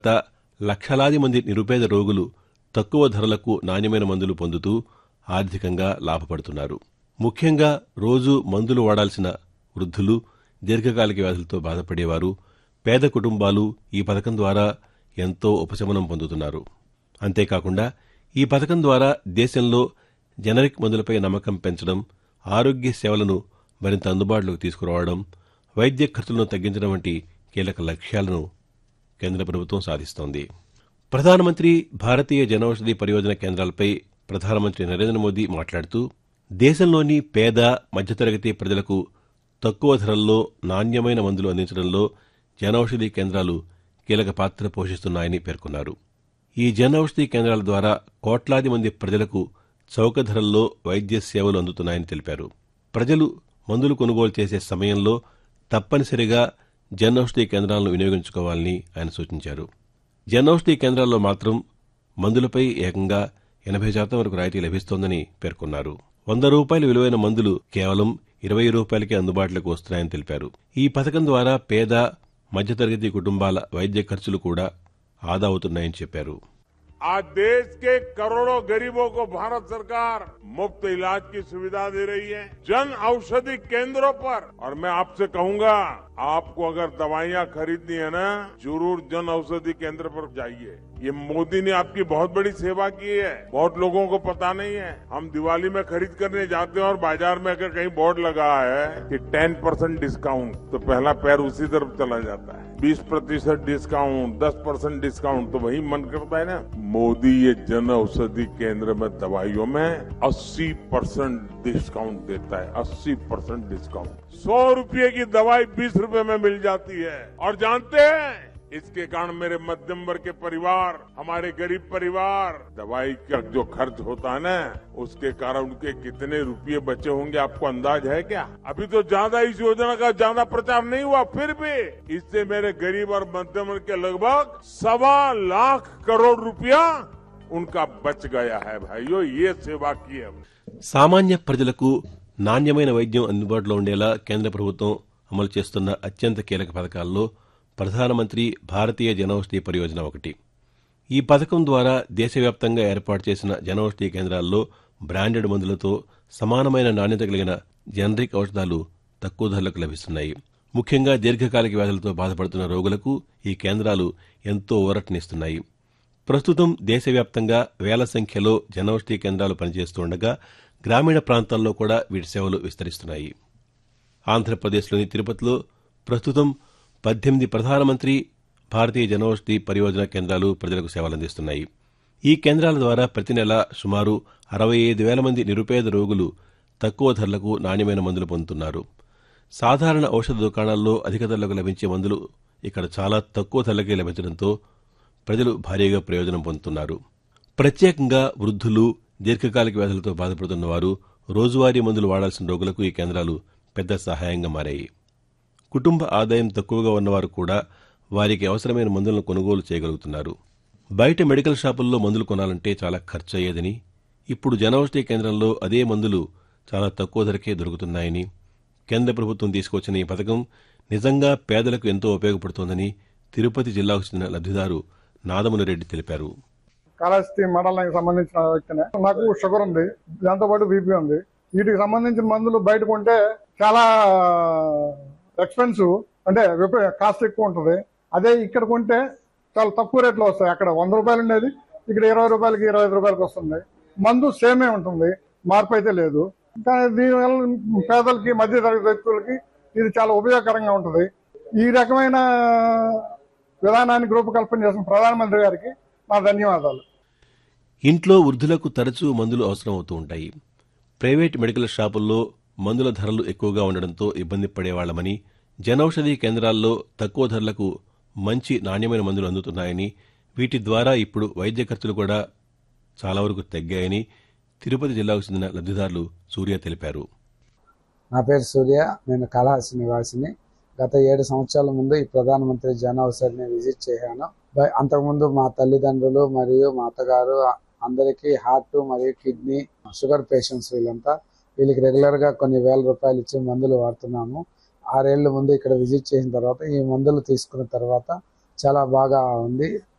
త లక్షలాది మంది నిరుపేద రోగులు తక్కువ ధరలకు నాణ్యమైన మందులు పొందుతూ ఆర్థికంగా లాభపడుతున్నారు ముఖ్యంగా రోజూ మందులు వాడాల్సిన వృద్ధులు దీర్ఘకాలిక వ్యాధులతో బాధపడేవారు పేద కుటుంబాలు ఈ పథకం ద్వారా ఎంతో ఉపశమనం పొందుతున్నారు అంతేకాకుండా ఈ పథకం ద్వారా దేశంలో జనరిక్ మందులపై నమ్మకం పెంచడం ఆరోగ్య సేవలను మరింత అందుబాటులోకి తీసుకురావడం వైద్య ఖర్చులను తగ్గించడం వంటి కీలక లక్ష్యాలను కేంద్ర ప్రభుత్వం సాధిస్తోంది ప్రధానమంత్రి భారతీయ జనౌషధి పరియోజన కేంద్రాలపై ప్రధానమంత్రి నరేంద్ర మోదీ మాట్లాడుతూ దేశంలోని పేద మధ్యతరగతి ప్రజలకు తక్కువ ధరల్లో నాణ్యమైన మందులు అందించడంలో జనౌషధి కేంద్రాలు కీలక పాత్ర పోషిస్తున్నాయని పేర్కొన్నారు ఈ జనౌషధి కేంద్రాల ద్వారా కోట్లాది మంది ప్రజలకు చౌక ధరల్లో వైద్య సేవలు అందుతున్నాయని తెలిపారు ప్రజలు మందులు కొనుగోలు చేసే సమయంలో తప్పనిసరిగా జనౌషధి కేంద్రాలను వినియోగించుకోవాలని ఆయన సూచించారు జనౌషధి కేంద్రాల్లో మాత్రం మందులపై ఏకంగా ఎనభై శాతం వరకు రాయితీ లభిస్తోందని పేర్కొన్నారు వంద రూపాయల విలువైన మందులు కేవలం ఇరవై రూపాయలకే అందుబాటులోకి వస్తున్నాయని తెలిపారు ఈ పథకం ద్వారా పేద మధ్యతరగతి కుటుంబాల వైద్య ఖర్చులు కూడా ఆదా అవుతున్నాయని చెప్పారు आज देश के करोड़ों गरीबों को भारत सरकार मुफ्त इलाज की सुविधा दे रही है जन औषधि केंद्रों पर और मैं आपसे कहूंगा आपको अगर दवाइयां खरीदनी है ना जरूर जन औषधि केंद्र पर जाइए ये मोदी ने आपकी बहुत बड़ी सेवा की है बहुत लोगों को पता नहीं है हम दिवाली में खरीद करने जाते हैं और बाजार में अगर कहीं बोर्ड लगा है कि 10 परसेंट डिस्काउंट तो पहला पैर उसी तरफ चला जाता है 20 प्रतिशत डिस्काउंट 10 परसेंट डिस्काउंट तो वही मन करता है ना मोदी ये जन औषधि केंद्र में दवाइयों में 80 परसेंट डिस्काउंट देता है 80 परसेंट डिस्काउंट सौ रुपये की दवाई बीस रुपए में मिल जाती है और जानते हैं इसके कारण मेरे मध्यम वर्ग के परिवार हमारे गरीब परिवार दवाई का जो खर्च होता है ना उसके कारण उनके कितने रुपये बचे होंगे आपको अंदाज है क्या अभी तो ज्यादा इस योजना का ज्यादा प्रचार नहीं हुआ फिर भी इससे मेरे गरीब और मध्यम वर्ग के लगभग सवा लाख करोड़ रुपया उनका बच गया है भाइयों ये सेवा की है సామాన్య ప్రజలకు నాణ్యమైన వైద్యం అందుబాటులో ఉండేలా కేంద్ర ప్రభుత్వం అమలు చేస్తున్న అత్యంత కీలక పథకాల్లో ప్రధానమంత్రి భారతీయ జనౌషధి పరియోజన ఒకటి ఈ పథకం ద్వారా దేశవ్యాప్తంగా ఏర్పాటు చేసిన జనౌషధి కేంద్రాల్లో బ్రాండెడ్ మందులతో సమానమైన నాణ్యత కలిగిన జనరిక్ ఔషధాలు తక్కువ ధరలకు లభిస్తున్నాయి ముఖ్యంగా దీర్ఘకాలిక వ్యాధులతో బాధపడుతున్న రోగులకు ఈ కేంద్రాలు ఎంతో ఊరటనిస్తున్నాయి ప్రస్తుతం దేశవ్యాప్తంగా వేల సంఖ్యలో జనౌషధి కేంద్రాలు పనిచేస్తుండగా గ్రామీణ ప్రాంతాల్లో కూడా వీటి సేవలు విస్తరిస్తున్నాయి ఆంధ్రప్రదేశ్లోని తిరుపతిలో ప్రస్తుతం పద్దెనిమిది ప్రధానమంత్రి భారతీయ జనౌషధి పరియోజన కేంద్రాలు ప్రజలకు సేవలందిస్తున్నాయి ఈ కేంద్రాల ద్వారా ప్రతి నెల సుమారు అరవై ఐదు వేల మంది నిరుపేద రోగులు తక్కువ ధరలకు నాణ్యమైన మందులు పొందుతున్నారు సాధారణ ఔషధ దుకాణాల్లో అధిక ధరలకు లభించే మందులు ఇక్కడ చాలా తక్కువ ధరలకే లభించడంతో ప్రజలు భారీగా ప్రయోజనం పొందుతున్నారు ప్రత్యేకంగా వృద్ధులు దీర్ఘకాలిక వ్యాధులతో బాధపడుతున్న వారు రోజువారీ మందులు వాడాల్సిన రోగులకు ఈ కేంద్రాలు పెద్ద సహాయంగా మారాయి కుటుంబ ఆదాయం తక్కువగా ఉన్నవారు కూడా వారికి అవసరమైన మందులను కొనుగోలు చేయగలుగుతున్నారు బయట మెడికల్ షాపుల్లో మందులు కొనాలంటే చాలా ఖర్చు అయ్యేదని ఇప్పుడు జనౌషధి కేంద్రంలో అదే మందులు చాలా తక్కువ ధరకే దొరుకుతున్నాయని కేంద్ర ప్రభుత్వం తీసుకొచ్చిన ఈ పథకం నిజంగా పేదలకు ఎంతో ఉపయోగపడుతోందని తిరుపతి జిల్లాకు చెందిన లబ్ధిదారు నాదముని రెడ్డి తెలిపారు కాళహస్తి మండలానికి సంబంధించిన వ్యక్తినే నాకు షుగర్ ఉంది దాంతో పాటు బీపీ ఉంది వీటికి సంబంధించిన మందులు బయట కొంటే చాలా ఎక్స్పెన్సివ్ అంటే విప- కాస్ట్ ఎక్కువ ఉంటుంది అదే ఇక్కడ కొంటే చాలా తక్కువ రేట్లో వస్తాయి అక్కడ వంద రూపాయలు ఉండేది ఇక్కడ ఇరవై రూపాయలకి ఇరవై ఐదు రూపాయలకి వస్తుంది మందు సేమే ఉంటుంది మార్పు అయితే లేదు కానీ దీనివల్ల పేదలకి మధ్య తరగతి వ్యక్తులకి ఇది చాలా ఉపయోగకరంగా ఉంటుంది ఈ రకమైన విధానానికి రూపకల్పన చేసిన ప్రధానమంత్రి గారికి నా ధన్యవాదాలు ఇంట్లో వృద్ధులకు తరచూ మందులు అవసరం అవుతూ ఉంటాయి ప్రైవేట్ మెడికల్ షాపుల్లో మందుల ధరలు ఎక్కువగా ఉండడంతో ఇబ్బంది పడేవాళ్లమని జనౌషధి కేంద్రాల్లో తక్కువ ధరలకు మంచి నాణ్యమైన మందులు అందుతున్నాయని వీటి ద్వారా ఇప్పుడు వైద్య ఖర్చులు కూడా చాలా వరకు తగ్గాయని తిరుపతి జిల్లాకు చెందిన లబ్ధిదారులు సూర్య తెలిపారు నా పేరు సూర్య నేను కాళహస్తి నివాసిని గత ఏడు సంవత్సరాల ముందు ఈ ప్రధానమంత్రి జన ఔషధిని విజిట్ చేశాను బ- అంతకుముందు మా తల్లిదండ్రులు మరియు మా అత్తగారు అందరికీ హార్ట్ మరియు కిడ్నీ షుగర్ పేషెంట్స్ వీళ్ళంతా వీళ్ళకి రెగ్యులర్ గా కొన్ని వేల రూపాయలు ఇచ్చి మందులు వాడుతున్నాము ఆరేళ్ల ముందు ఇక్కడ విజిట్ చేసిన తర్వాత ఈ మందులు తీసుకున్న తర్వాత చాలా బాగా ఉంది